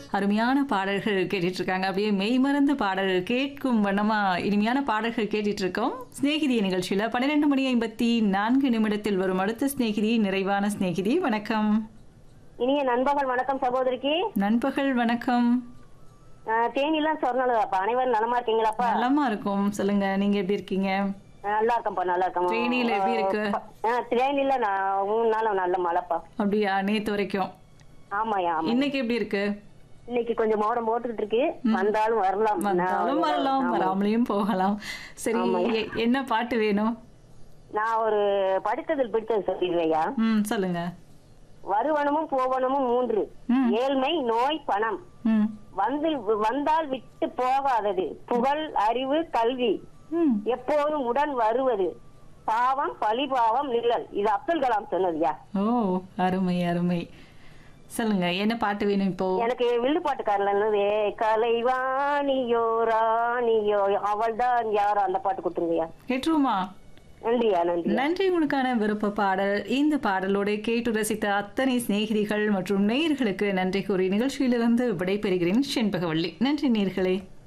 அருமையான பாடல்கள் கேட்டுட்டு இருக்காங்க அப்படியே மெய்மறந்து பாடல் கேட்கும் வண்ணமா இனிமையான பாடல்கள் கேட்டுட்டு இருக்கோம் சிநேகிதி நிகழ்ச்சியில பன்னிரெண்டு மணி ஐம்பத்தி நான்கு நிமிடத்தில் வரும் அடுத்த சிநேகிதி நிறைவான சிநேகிதி வணக்கம் இனிய நண்பர்கள் வணக்கம் சகோதரிக்கு நண்பகல் வணக்கம் அஹ், தேனிலாம் சொன்னலப்பா அனைவரும் நலமா இருக்கீங்களாப்பா நலமா இருக்கும் சொல்லுங்க நீங்க எப்படி இருக்கீங்க அஹ், நல்லா இருக்கேன்ப்பா நல்லா இருக்கேன் தேனியில எப்படி இருக்கு? அஹ், தேனியில நான் மூணு நாள் நல்ல மழைப்பா அப்படியா நேத்து வரைக்கும் ஆமாயா ஆமா இன்னைக்கு எப்படி இருக்கு இன்னைக்கு கொஞ்சம் மோடம் போட்டுக்கிட்டு இருக்கு வந்தாலும் வரலாம் வந்தாலும் நான் வரலாம் ஆமா. வராமலையும் போகலாம் சரி எ- என்ன பாட்டு வேணும் நான் ஒரு படித்ததில் பிடித்தது சொல்லிடுவையா ம் சொல்லுங்க வருவனமும் போவனமும் மூன்று ம். ஏழ்மை நோய் பணம் ம் வந்து வந்தால் விட்டு போகாதது புகழ் அறிவு கல்வி ம் எப்போதும் உடன் வருவது பாவம் பழிபாவம் நிழல் இது அப்துல் கலாம் சொன்னதுயா ஓ அருமை அருமை சொல்லுங்க என்ன பாட்டு வேணும் இப்போ எனக்கு வில்லுப்பாட்டுக்காரல இருந்தது கலைவாணியோ ராணியோ அவள்தான் யாரோ அந்த பாட்டு கொடுத்துருங்கய்யா கேட்டுருமா நன்றியா நன்றி நன்றி உங்களுக்கான விருப்ப பாடல் இந்த பாடலோட கேட்டு ரசித்த அத்தனை சிநேகிதிகள் மற்றும் நேயர்களுக்கு நன்றி கூறி நிகழ்ச்சியிலிருந்து விடைபெறுகிறேன் செண்பகவள்ளி நன்றி நேர்களே